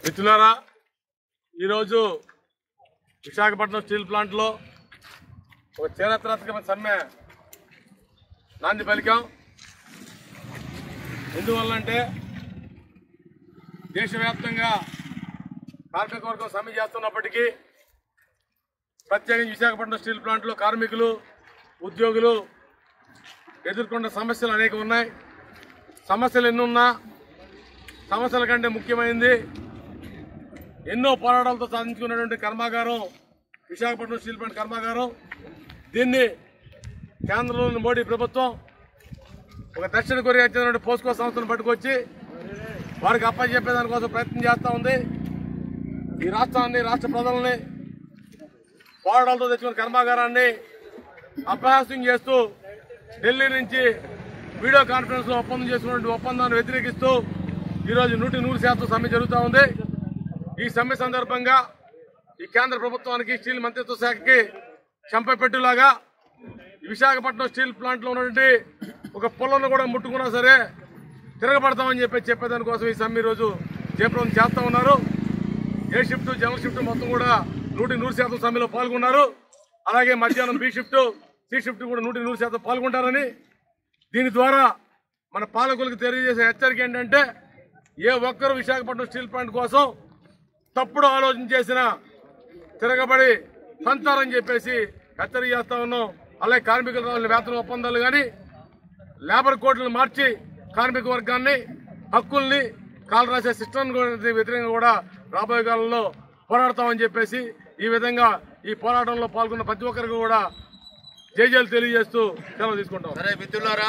మిత్రులారా ఈరోజు విశాఖపట్నం స్టీల్ ప్లాంట్లో ఒక చారిత్రాత్మకమైన సమ్మె నాంది పలికాం ఎందువల్లంటే దేశవ్యాప్తంగా కార్మిక వర్గం సమ్మె చేస్తున్నప్పటికీ ప్రత్యేకించి విశాఖపట్నం స్టీల్ ప్లాంట్లో కార్మికులు ఉద్యోగులు ఎదుర్కొన్న సమస్యలు అనేక ఉన్నాయి సమస్యలు ఎన్నున్నా సమస్యల కంటే ముఖ్యమైనది ఎన్నో పోరాటాలతో సాధించుకున్నటువంటి కర్మాగారం విశాఖపట్నం స్టీల్ ప్లాంట్ కర్మాగారం దీన్ని కేంద్రంలోని మోడీ ప్రభుత్వం ఒక దక్షిణ కొరియా చెందిన పోస్కో సంస్థను పట్టుకొచ్చి వారికి అప్పచెప్పేదాని కోసం ప్రయత్నం చేస్తూ ఉంది ఈ రాష్ట్రాన్ని రాష్ట్ర ప్రజల్ని పోరాటాలతో తెచ్చుకున్న కర్మాగారాన్ని అపహాస్యం చేస్తూ ఢిల్లీ నుంచి వీడియో కాన్ఫరెన్స్ లో ఒప్పందం చేసుకున్నటువంటి ఒప్పందాన్ని వ్యతిరేకిస్తూ ఈరోజు నూటి నూరు శాతం సమ్మె జరుగుతూ ఉంది ఈ సమ్మె సందర్భంగా ఈ కేంద్ర ప్రభుత్వానికి స్టీల్ మంత్రిత్వ శాఖకి చంపపెట్టులాగా విశాఖపట్నం స్టీల్ ప్లాంట్ లో ఉన్నటువంటి ఒక పొలంను కూడా ముట్టుకున్నా సరే తిరగబడతామని చెప్పి చెప్పేదానికోసం ఈ సమ్మె ఈరోజు జయప్రదం చేస్తా ఉన్నారు ఏ షిఫ్ట్ జనరల్ షిఫ్ట్ మొత్తం కూడా నూటి నూరు శాతం సమ్మెలో పాల్గొన్నారు అలాగే మధ్యాహ్నం బి షిఫ్ట్ సి షిఫ్ట్ కూడా నూటి నూరు శాతం పాల్గొంటారని దీని ద్వారా మన పాలకులకు తెలియజేసే హెచ్చరిక ఏంటంటే ఏ ఒక్కరు విశాఖపట్నం స్టీల్ ప్లాంట్ కోసం తప్పుడు ఆలోచన చేసిన తిరగబడి సంతారని చెప్పేసి హెచ్చరిక చేస్తా ఉన్నాం అలాగే కార్మికుల రావాల్సిన వేతన ఒప్పందాలు కానీ లేబర్ కోడ్లను మార్చి కార్మిక వర్గాన్ని హక్కుల్ని కాలు రాసే సిస్టమ్ వ్యతిరేకంగా కూడా రాబోయే కాలంలో పోరాడతామని చెప్పేసి ఈ విధంగా ఈ పోరాటంలో పాల్గొన్న ప్రతి ఒక్కరికి కూడా జైజాలు తెలియజేస్తూ సెలవు తీసుకుంటాం సరే మిత్రులారా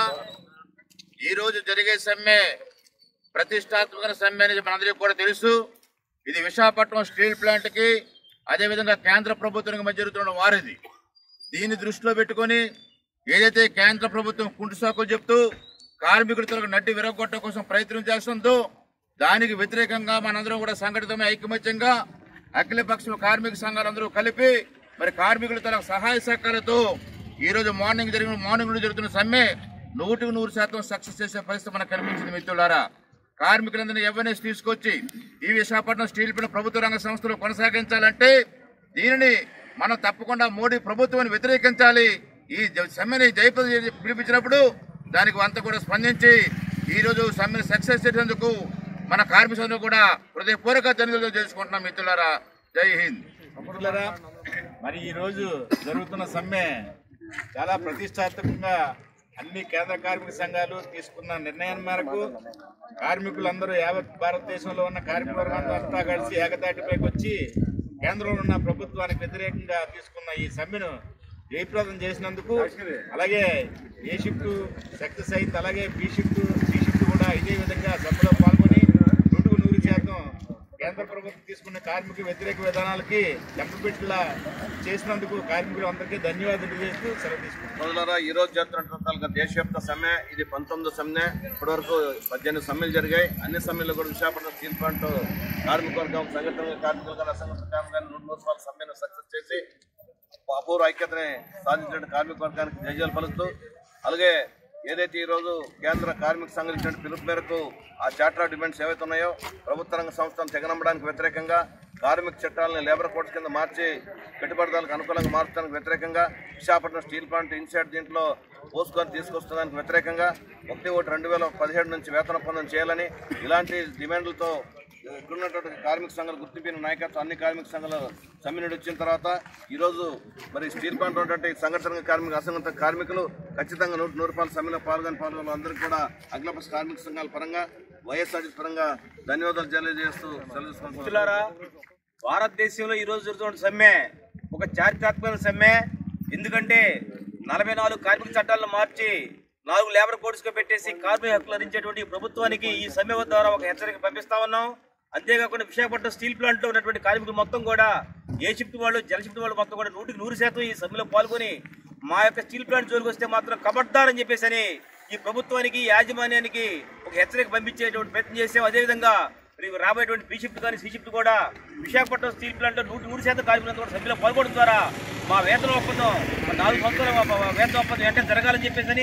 ఈ రోజు జరిగే సమ్మె ప్రతిష్టాత్మక సమ్మె అనేది మనందరికీ కూడా తెలుసు ఇది విశాఖపట్నం స్టీల్ ప్లాంట్ కి అదేవిధంగా కేంద్ర ప్రభుత్వానికి మధ్య జరుగుతున్న వారిది దీన్ని దృష్టిలో పెట్టుకొని ఏదైతే కేంద్ర ప్రభుత్వం కుంటు సాకులు చెప్తూ కార్మికుల తలకు నడ్డి విరగొట్టడం కోసం ప్రయత్నం చేస్తుందో దానికి వ్యతిరేకంగా మనందరం కూడా సంఘటితమై ఐకమత్యంగా అఖిలపక్ష కార్మిక సంఘాలందరూ కలిపి మరి కార్మికుల తల సహాయ సహకారాలతో ఈ రోజు మార్నింగ్ జరిగిన మార్నింగ్ నుండి జరుగుతున్న సమ్మె నూటికి నూరు శాతం సక్సెస్ చేసే పరిస్థితి మనకు కనిపించింది మిత్రులారా కార్మికులందరినీ ఎవర్నెస్ తీసుకొచ్చి ఈ విశాఖపట్నం స్టీల్ ప్లాంట్ ప్రభుత్వ రంగ సంస్థలు కొనసాగించాలంటే దీనిని మనం తప్పకుండా మోడీ ప్రభుత్వాన్ని వ్యతిరేకించాలి ఈ జ- సమ్మెని జయప్రదం చేసి పిలిపించినప్పుడు దానికి అంతా కూడా స్పందించి ఈ రోజు సమ్మెని సక్సెస్ చేసేందుకు మన కార్మిక సోదరులు కూడా హృదయపూర్వక ధన్యవాదాలు చేసుకుంటున్నాం మిత్రులారా జై హింద్ మిత్రులారా మరి ఈ రోజు జరుగుతున్న సమ్మె చాలా ప్రతిష్టాత్మకంగా అన్ని కేంద్ర కార్మిక సంఘాలు తీసుకున్న నిర్ణయం మేరకు కార్మికులందరూ యావత్ భారతదేశంలో ఉన్న కార్మిక వర్గం అంతా కలిసి ఏకతాటిపైకి వచ్చి కేంద్రంలో ఉన్న ప్రభుత్వానికి వ్యతిరేకంగా తీసుకున్న ఈ సమ్మెను జయప్రదం చేసినందుకు అలాగే ఏ షిఫ్ట్ సక్సెస్ అయింది అలాగే బి షిఫ్ట్ సి షిఫ్ట్ కూడా ఇదే విధంగా సమ్మెలో పాల్గొని నూటుకు నూరు శాతం కేంద్ర ప్రభుత్వం తీసుకున్న కార్మిక వ్యతిరేక విధానాలకి చెంపపెట్టులా చేసినందుకు కార్మికులు అందరికీ ధన్యవాదాలు తెలియజేస్తూ సెలవు తీసుకుంటున్నాను మొదలరా ఈ రోజు జరుగుతున్న దేశవ్యాప్త సమ్మె ఇది పంతొమ్మిది సమ్మె ఇప్పటివరకు పద్దెనిమిది సమ్మెలు జరిగాయి అన్ని సమ్మెలు కూడా విశాఖపట్నం స్టీల్ ప్లాంట్ కార్మిక వర్గం సంఘటన కార్మికులుగా అసంఘటిత కార్మికులు నూట నూరు రూపాయల సమ్మెను సక్సెస్ చేసి అపూర్వ ఐక్యతని సాధించిన కార్మిక వర్గానికి జయజాలు పలుకుతూ అలాగే ఏదైతే ఈ రోజు కేంద్ర కార్మిక సంఘం ఇచ్చిన పిలుపు మేరకు ఆ చార్టర్ డిమాండ్స్ ఏవైతే ఉన్నాయో ప్రభుత్వ రంగ సంస్థను తెగనమ్మడానికి వ్యతిరేకంగా కార్మిక చట్టాలను లేబర్ కోడ్స్ కింద మార్చి పెట్టుబడిదారులకు అనుకూలంగా మార్చడానికి వ్యతిరేకంగా విశాఖపట్నం స్టీల్ ప్లాంట్ ఇన్సైడ్ దీంట్లో పోస్కొని తీసుకొస్తున్నందుకు వ్యతిరేకంగా ఒకటి ఒకటి రెండు వేల పదిహేడు నుంచి వేతన ఒప్పందం చేయాలని ఇలాంటి డిమాండ్లతో ఇక్కడున్నటువంటి కార్మిక సంఘాలు గుర్తింపిన నాయకత్వం అన్ని కార్మిక సంఘాలు సమ్మె వచ్చిన తర్వాత ఈరోజు మరి స్టీల్ ప్లాంట్ ఉన్నటువంటి సంఘటన కార్మిక అసంఘటిత కార్మికులు ఖచ్చితంగా నూట నూరు రూపాయల సమ్మెలో పాల్గొని పాల్గొన్న అందరికీ కూడా అఖిలపక్ష కార్మిక సంఘాల పరంగా వైఎస్ఆర్ పరంగా ధన్యవాదాలు తెలియజేస్తూ సెలవు తీసుకుంటున్నాను మిత్రులారా భారతదేశంలో ఈ రోజు జరుగుతున్న సమ్మె ఒక చారిత్రాత్మక సమ్మె ఎందుకంటే నలభై నాలుగు కార్మిక చట్టాలను మార్చి నాలుగు లేబర్ కోడ్స్గా పెట్టేసి కార్మిక హక్కులు అందించేటువంటి ఈ ప్రభుత్వానికి ఈ సమ్మె ద్వారా ఒక హెచ్చరిక పంపిస్తా ఉన్నాం అంతేకాకుండా విశాఖపట్నం స్టీల్ ప్లాంట్ లో ఉన్నటువంటి కార్మికులు మొత్తం కూడా ఏ షిఫ్ట్ వాళ్ళు జల షిఫ్ట్ వాళ్ళు మొత్తం కూడా నూటికి నూరు శాతం ఈ సమ్మెలో పాల్గొని మా యొక్క స్టీల్ ప్లాంట్ జోలికి వస్తే మాత్రం కబడ్దారని చెప్పేసి అని ఈ ప్రభుత్వానికి యాజమాన్యానికి ఒక హెచ్చరిక పంపించేటువంటి ప్రయత్నం చేసాం అదేవిధంగా మరి రాబోయేటువంటి బి షిఫ్ట్ కానీ సి షిఫ్ట్ కూడా విశాఖపట్నం స్టీల్ ప్లాంట్ లో నూటి నూరు శాతం కార్మికులంతా కూడా సభ్యులు పాల్గొనడం ద్వారా మా వేతన ఒప్పందం మా నాలుగు సంవత్సరాల మా- మా వేతన ఒప్పందం వెంటనే జరగాలని చెప్పేసి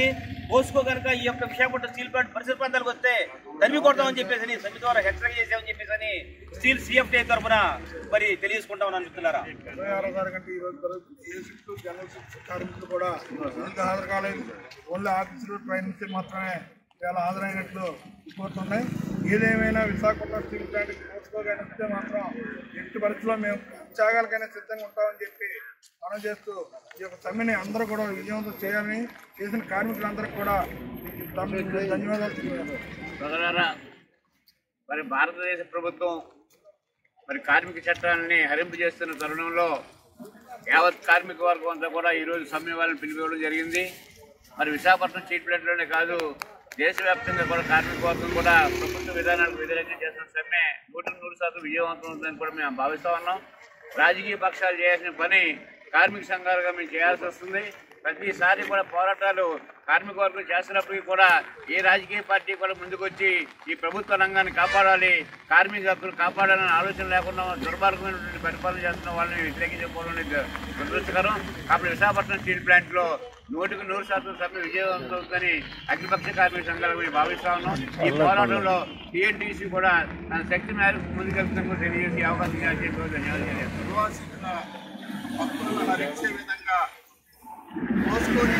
పోసుకో కనుక ఈ యొక్క విశాఖపట్నం స్టీల్ ప్లాంట్ పరిసర ప్రాంతాలకు వస్తే తరిమి కొడతామని చెప్పేసి సమ్మె ద్వారా హెచ్చరిక చేసామని చెప్పేసి స్టీల్ సిఎఫ్టీ తరఫున మరి తెలియజేసుకుంటా ఉన్నాను మిత్రులారా ఇరవై ఆరో తారీఖు ఈ రోజు జరుగుతుంది ఏ షిఫ్ట్ జనరల్ షిఫ్ట్ కార్మికులు కూడా ఇంకా హాజరు కాలేదు ఓన్లీ ఆఫీసులు ట్రైన్ నుంచి మాత్రమే చాలా హాజరైనట్లు రిపోర్ట్స్ ఉన్నాయి ఏదేమైనా విశాఖపట్నం స్టీల్ ప్లాంట్ కోసుకోగానే వస్తే మాత్రం ఎట్టి పరిస్థితుల్లో మేము త్యాగాలకైనా సిద్ధంగా ఉంటామని చెప్పి మనం చేస్తూ ఈ యొక్క సమ్మెని అందరూ కూడా విజయవంతం చేయాలని చేసిన కార్మికులందరికీ కూడా ధన్యవాదాలు తెలియజేస్తాం సోదరులారా మరి భారతదేశ ప్రభుత్వం మరి కార్మిక చట్టాలని హరింపు చేస్తున్న తరుణంలో యావత్ కార్మిక వర్గం అంతా కూడా ఈరోజు సమ్మె వాళ్ళని పిలిపివ్వడం జరిగింది మరి విశాఖపట్నం స్టీల్ ప్లాంట్లోనే కాదు దేశవ్యాప్తంగా కూడా కార్మిక వర్గం కూడా ప్రభుత్వ విధానాలకు వ్యతిరేకంగా చేస్తున్న సమ్మె నూటికి నూరు శాతం విజయవంతం అవుతుందని కూడా మేము భావిస్తా ఉన్నాం రాజకీయ పక్షాలు చేయాల్సిన పని కార్మిక సంఘాలుగా మేము చేయాల్సి వస్తుంది ప్రతిసారి కూడా పోరాటాలు కార్మిక వర్గం చేస్తున్నప్పటికీ కూడా ఏ రాజకీయ పార్టీ కూడా ముందుకొచ్చి ఈ ప్రభుత్వ రంగాన్ని కాపాడాలి కార్మిక హక్కులు కాపాడాలనే ఆలోచన లేకుండా దుర్మార్గమైనటువంటి పరిపాలన చేస్తున్న వాళ్ళని వ్యతిరేకించకపోవడం అనేది దురదృష్టకరం కాబట్టి విశాఖపట్నం స్టీల్ ప్లాంట్లో నూటికి నూరు శాతం సమ్మె విజయవంతం అవుతుందని అఖిలపక్ష కార్మిక సంఘాలు మేము భావిస్తా ఉన్నాం ఈ పోరాటంలో టీఎన్టీసీ కూడా తన శక్తి మేరకు ముందుకెళ్తున్నట్టు తెలియజేసి అవకాశం ఇచ్చినందుకు ధన్యవాదాలు తెలియజేస్తున్నాను. నిర్వాసితుల హక్కులను హరించే విధంగా పోసుకొని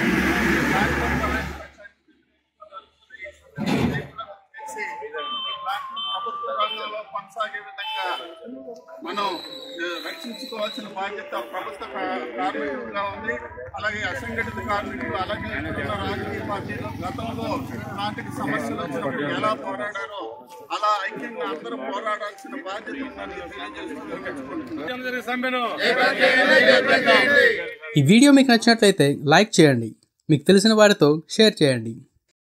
ప్రభుత్వ రంగంలో కొనసాగే విధంగా మనం ఆ, రక్షించుకోవాల్సిన బాధ్యత ప్రభుత్వ కా- కార్మికులుగా ఉంది అలాగే అసంఘటిత కార్మికులు అలాగే ఇక్కడున్న రాజకీయ పార్టీలు గతంలో నాటికి సమస్యలు వచ్చినప్పుడు ఎలా పోరాడారో అలా ఐక్యంగా అందరూ పోరాడాల్సిన బాధ్యత ఉందని తెలియజేస్తూ విరమించుకుంటున్నాను. జరిగే సమ్మెను ఈ వీడియో మీకు నచ్చినట్లయితే లైక్ చేయండి మీకు తెలిసిన వారితో షేర్ చేయండి